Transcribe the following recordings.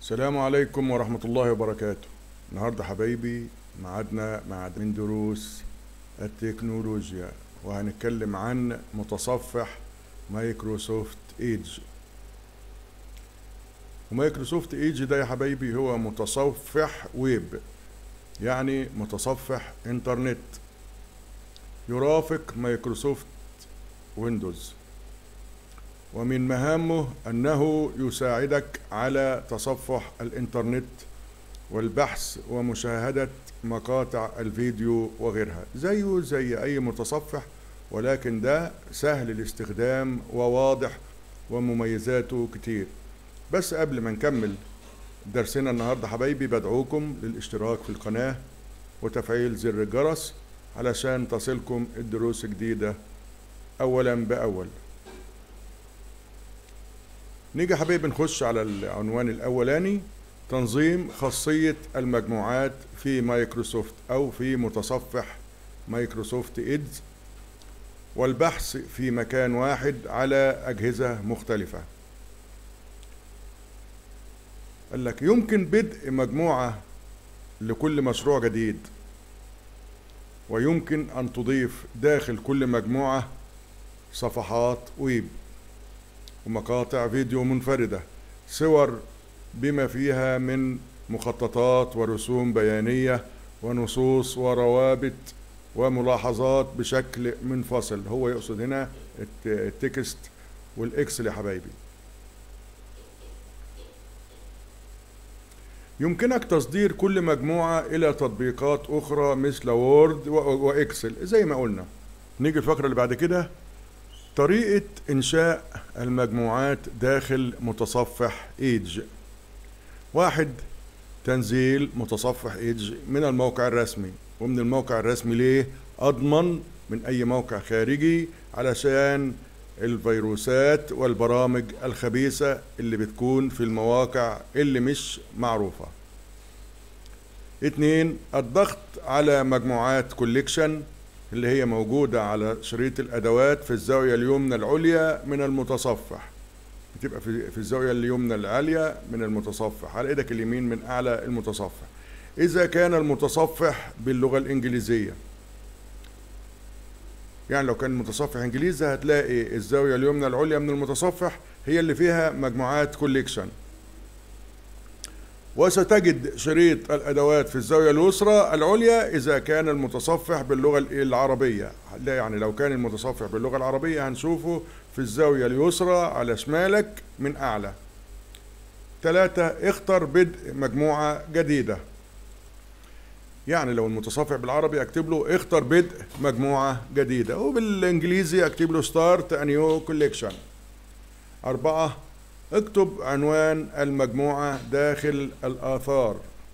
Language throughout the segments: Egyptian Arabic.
السلام عليكم ورحمة الله وبركاته النهاردة حبايبي معادنا مع من دروس التكنولوجيا وهنتكلم عن متصفح مايكروسوفت ايدج ومايكروسوفت ايدج ده يا حبايبي هو متصفح ويب يعني متصفح انترنت يرافق مايكروسوفت ويندوز ومن مهامه انه يساعدك على تصفح الانترنت والبحث ومشاهده مقاطع الفيديو وغيرها زيه زي اي متصفح ولكن ده سهل الاستخدام وواضح ومميزاته كتير بس قبل ما نكمل درسنا النهارده حبايبي بدعوكم للاشتراك في القناه وتفعيل زر الجرس علشان تصلكم الدروس الجديده اولا باول نيجي يا حبايبي نخش على العنوان الاولاني تنظيم خاصية المجموعات في مايكروسوفت أو في متصفح مايكروسوفت إيدز والبحث في مكان واحد على أجهزة مختلفة قال لك يمكن بدء مجموعة لكل مشروع جديد ويمكن أن تضيف داخل كل مجموعة صفحات ويب ومقاطع فيديو منفردة صور بما فيها من مخططات ورسوم بيانية ونصوص وروابط وملاحظات بشكل منفصل هو يقصد هنا التكست والاكسل يا حبايبي يمكنك تصدير كل مجموعة إلى تطبيقات أخرى مثل وورد وإكسل زي ما قلنا نيجي الفقرة اللي بعد كده طريقة إنشاء المجموعات داخل متصفح إيدج واحد تنزيل متصفح إيدج من الموقع الرسمي ومن الموقع الرسمي ليه أضمن من أي موقع خارجي علشان الفيروسات والبرامج الخبيثة اللي بتكون في المواقع اللي مش معروفة اتنين الضغط على مجموعات كوليكشن اللي هي موجودة على شريط الأدوات في الزاوية اليمنى العليا من المتصفح بتبقى في, في الزاوية اليمنى العالية من المتصفح على إيدك اليمين من أعلى المتصفح إذا كان المتصفح باللغة الإنجليزية يعني لو كان المتصفح إنجليزي هتلاقي الزاوية اليمنى العليا من المتصفح هي اللي فيها مجموعات كوليكشن وستجد شريط الأدوات في الزاوية اليسرى العليا إذا كان المتصفح باللغة العربية لا يعني لو كان المتصفح باللغة العربية هنشوفه في الزاوية اليسرى على شمالك من أعلى ثلاثة اختر بدء مجموعة جديدة يعني لو المتصفح بالعربي اكتب له اختر بدء مجموعة جديدة وبالانجليزي اكتب له ستارت ا نيو كوليكشن أربعة اكتب عنوان المجموعة داخل الآثار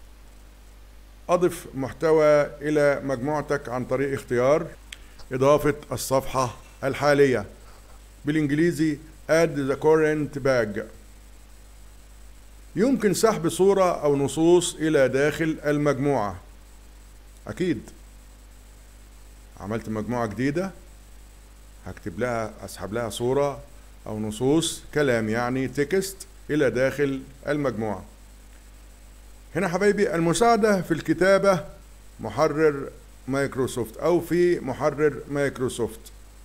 أضف محتوى إلى مجموعتك عن طريق اختيار إضافة الصفحة الحالية بالإنجليزي add the current bag يمكن سحب صورة أو نصوص إلى داخل المجموعة أكيد عملت مجموعة جديدة هكتب لها أسحب لها صورة أو نصوص كلام يعني تكست إلى داخل المجموعة هنا حبايبي المساعدة في الكتابة محرر مايكروسوفت أو في محرر مايكروسوفت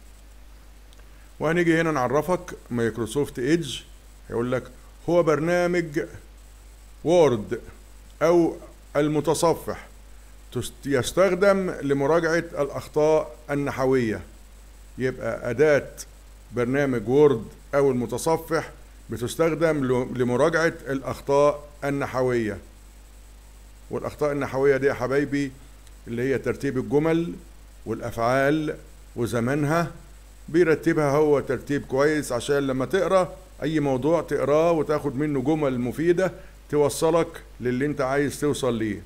وهنيجي هنا نعرفك مايكروسوفت ايدج هيقول لك هو برنامج وورد أو المتصفح يستخدم لمراجعة الأخطاء النحوية يبقى أداة برنامج وورد أو المتصفح بتستخدم لمراجعة الأخطاء النحوية والأخطاء النحوية دي يا حبايبي اللي هي ترتيب الجمل والأفعال وزمنها بيرتبها هو ترتيب كويس عشان لما تقرأ أي موضوع تقراه وتاخد منه جمل مفيدة توصلك للي انت عايز توصل ليه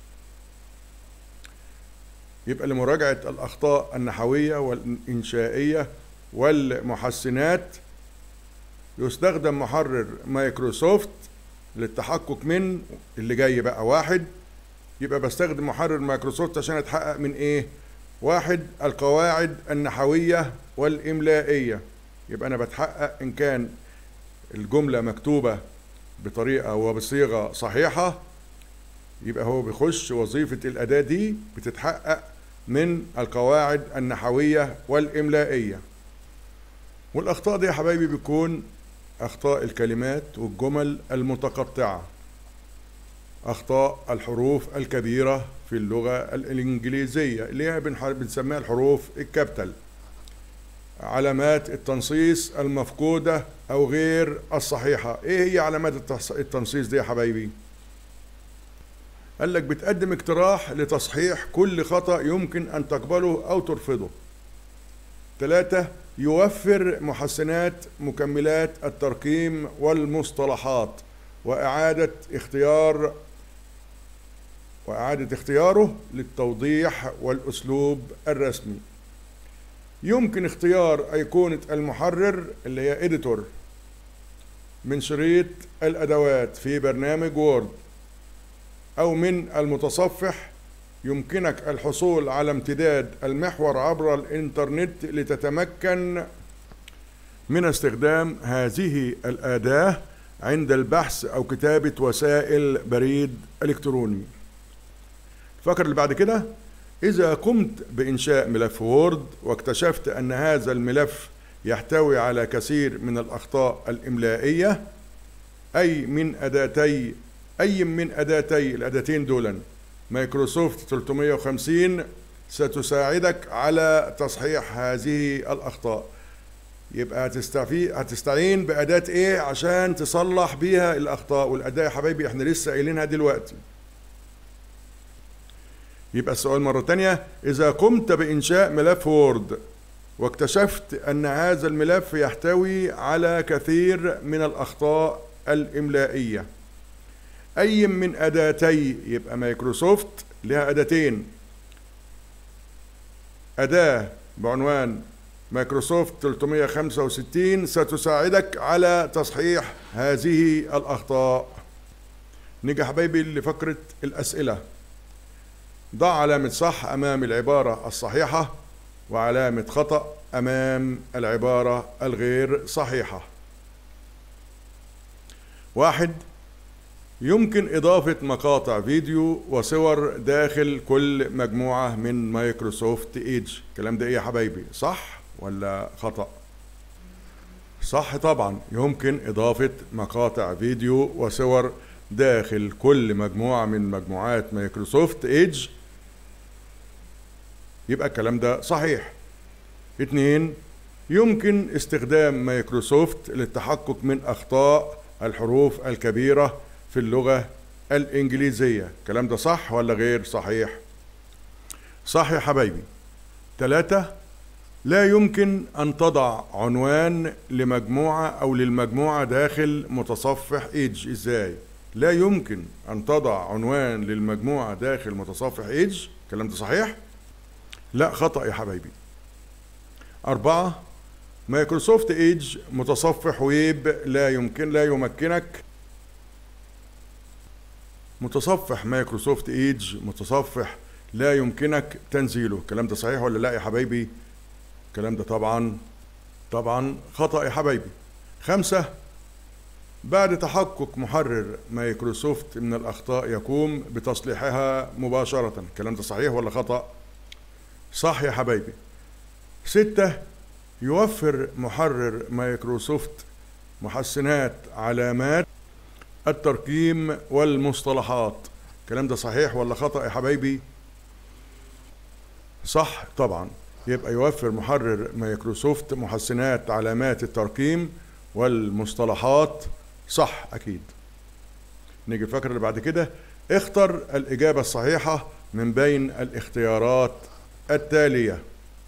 يبقى لمراجعة الأخطاء النحوية والإنشائية والمحسنات يستخدم محرر مايكروسوفت للتحقق من اللي جاي بقى واحد يبقى بستخدم محرر مايكروسوفت عشان اتحقق من ايه واحد القواعد النحوية والإملائية يبقى أنا بتحقق إن كان الجملة مكتوبة بطريقة وبصيغة صحيحة يبقى هو بيخش وظيفة الأداة دي بتتحقق من القواعد النحوية والإملائية والأخطاء دي يا حبايبي بيكون أخطاء الكلمات والجمل المتقطعة أخطاء الحروف الكبيرة في اللغة الإنجليزية اللي هي بنسميها الحروف الكابيتال علامات التنصيص المفقودة أو غير الصحيحة إيه هي علامات التنصيص دي يا حبايبي قال لك بتقدم اقتراح لتصحيح كل خطأ يمكن أن تقبله أو ترفضه ثلاثة يوفر محسنات مكملات الترقيم والمصطلحات وإعادة اختيار وإعادة اختياره للتوضيح والأسلوب الرسمي يمكن اختيار أيقونة المحرر اللي هي إديتور من شريط الأدوات في برنامج وورد أو من المتصفح يمكنك الحصول على امتداد المحور عبر الإنترنت لتتمكن من استخدام هذه الأداة عند البحث أو كتابة وسائل بريد إلكتروني الفقرة اللي بعد كده إذا قمت بإنشاء ملف وورد واكتشفت أن هذا الملف يحتوي على كثير من الأخطاء الإملائية أي من أداتي أي من أداتي الأداتين دولا مايكروسوفت 350 ستساعدك على تصحيح هذه الأخطاء يبقى هتستفي هتستعين بأداة إيه عشان تصلح بيها الأخطاء والأداة يا حبايبي إحنا لسه قايلينها دلوقتي يبقى السؤال مرة تانية إذا قمت بإنشاء ملف وورد واكتشفت أن هذا الملف يحتوي على كثير من الأخطاء الإملائية أي من أداتي يبقى مايكروسوفت لها أداتين أداة بعنوان مايكروسوفت 365 ستساعدك على تصحيح هذه الأخطاء نيجي حبايبي لفقرة الأسئلة ضع علامة صح أمام العبارة الصحيحة وعلامة خطأ أمام العبارة الغير صحيحة واحد يمكن إضافة مقاطع فيديو وصور داخل كل مجموعة من مايكروسوفت إيدج الكلام ده إيه يا حبايبي صح ولا خطأ صح طبعا يمكن إضافة مقاطع فيديو وصور داخل كل مجموعة من مجموعات مايكروسوفت إيدج يبقى الكلام ده صحيح اتنين يمكن استخدام مايكروسوفت للتحقق من أخطاء الحروف الكبيرة في اللغة الإنجليزية الكلام ده صح ولا غير صحيح صح يا حبايبي ثلاثة لا يمكن أن تضع عنوان لمجموعة أو للمجموعة داخل متصفح إيدج إزاي لا يمكن أن تضع عنوان للمجموعة داخل متصفح إيدج الكلام ده صحيح لا خطأ يا حبايبي أربعة مايكروسوفت إيدج متصفح ويب لا يمكن لا يمكنك متصفح مايكروسوفت ايدج متصفح لا يمكنك تنزيله الكلام ده صحيح ولا لا يا حبايبي الكلام ده طبعا طبعا خطأ يا حبايبي خمسة بعد تحقق محرر مايكروسوفت من الأخطاء يقوم بتصليحها مباشرة الكلام ده صحيح ولا خطأ صح يا حبايبي ستة يوفر محرر مايكروسوفت محسنات علامات الترقيم والمصطلحات الكلام ده صحيح ولا خطأ يا حبايبي صح طبعا يبقى يوفر محرر مايكروسوفت محسنات علامات الترقيم والمصطلحات صح أكيد نيجي الفقرة اللي بعد كده اختر الإجابة الصحيحة من بين الاختيارات التالية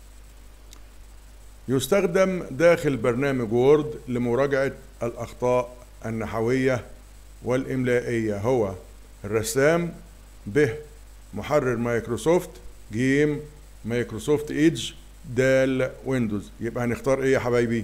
يستخدم داخل برنامج وورد لمراجعة الأخطاء النحوية والإملائية هو الرسام ب محرر مايكروسوفت جيم مايكروسوفت ايدج دال ويندوز يبقى هنختار ايه يا حبايبي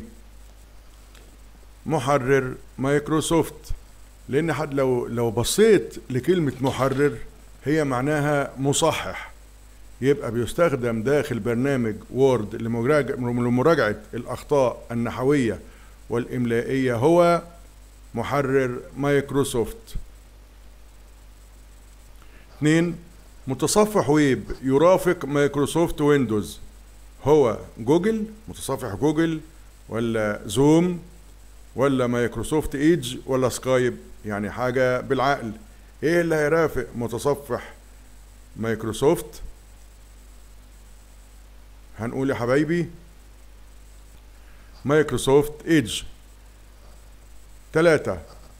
محرر مايكروسوفت لان حد لو لو بصيت لكلمة محرر هي معناها مصحح يبقى بيستخدم داخل برنامج وورد لمراجعة الأخطاء النحوية والإملائية هو محرر مايكروسوفت اثنين متصفح ويب يرافق مايكروسوفت ويندوز هو جوجل متصفح جوجل ولا زوم ولا مايكروسوفت ايدج ولا سكايب يعني حاجة بالعقل ايه اللي هيرافق متصفح مايكروسوفت هنقول يا حبايبي مايكروسوفت ايدج ثلاثة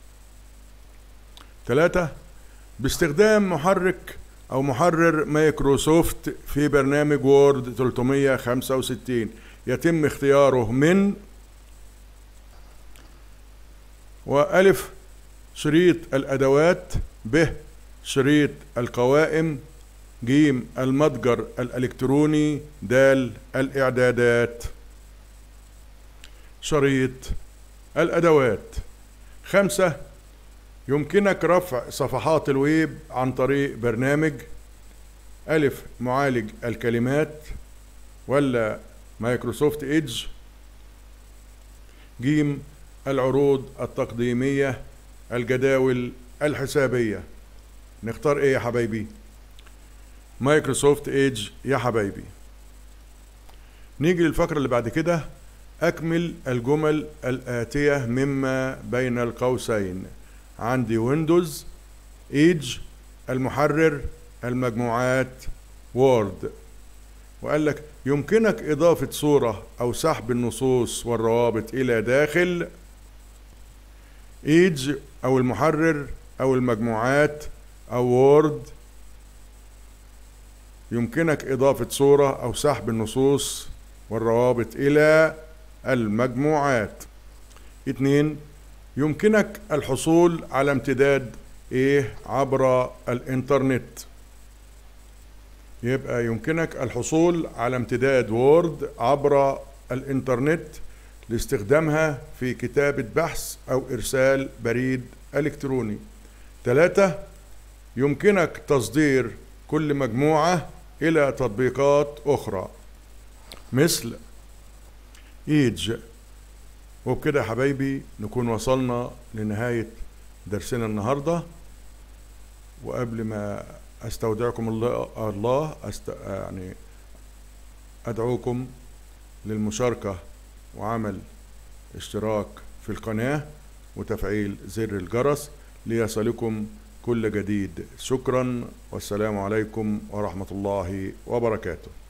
ثلاثة باستخدام محرك أو محرر مايكروسوفت في برنامج وورد 365 يتم اختياره من وألف شريط الأدوات ب شريط القوائم جيم المتجر الإلكتروني دال الإعدادات شريط الأدوات خمسة يمكنك رفع صفحات الويب عن طريق برنامج ألف معالج الكلمات ولا مايكروسوفت إيدج جيم العروض التقديمية الجداول الحسابية نختار ايه يا حبايبي مايكروسوفت ايدج يا حبايبي نيجي للفقرة اللي بعد كده أكمل الجمل الآتية مما بين القوسين عندي ويندوز ايدج المحرر المجموعات وورد وقال لك يمكنك إضافة صورة أو سحب النصوص والروابط إلى داخل ايدج أو المحرر أو المجموعات أو وورد يمكنك إضافة صورة أو سحب النصوص والروابط إلى المجموعات اتنين يمكنك الحصول على امتداد ايه عبر الانترنت يبقى يمكنك الحصول على امتداد وورد عبر الانترنت لاستخدامها في كتابة بحث أو إرسال بريد إلكتروني ثلاثة يمكنك تصدير كل مجموعة إلى تطبيقات أخرى مثل إيدج وبكده يا حبايبي نكون وصلنا لنهاية درسنا النهاردة وقبل ما استودعكم الله, الله أست... يعني أدعوكم للمشاركة وعمل اشتراك في القناة وتفعيل زر الجرس ليصلكم كل جديد شكرا والسلام عليكم ورحمة الله وبركاته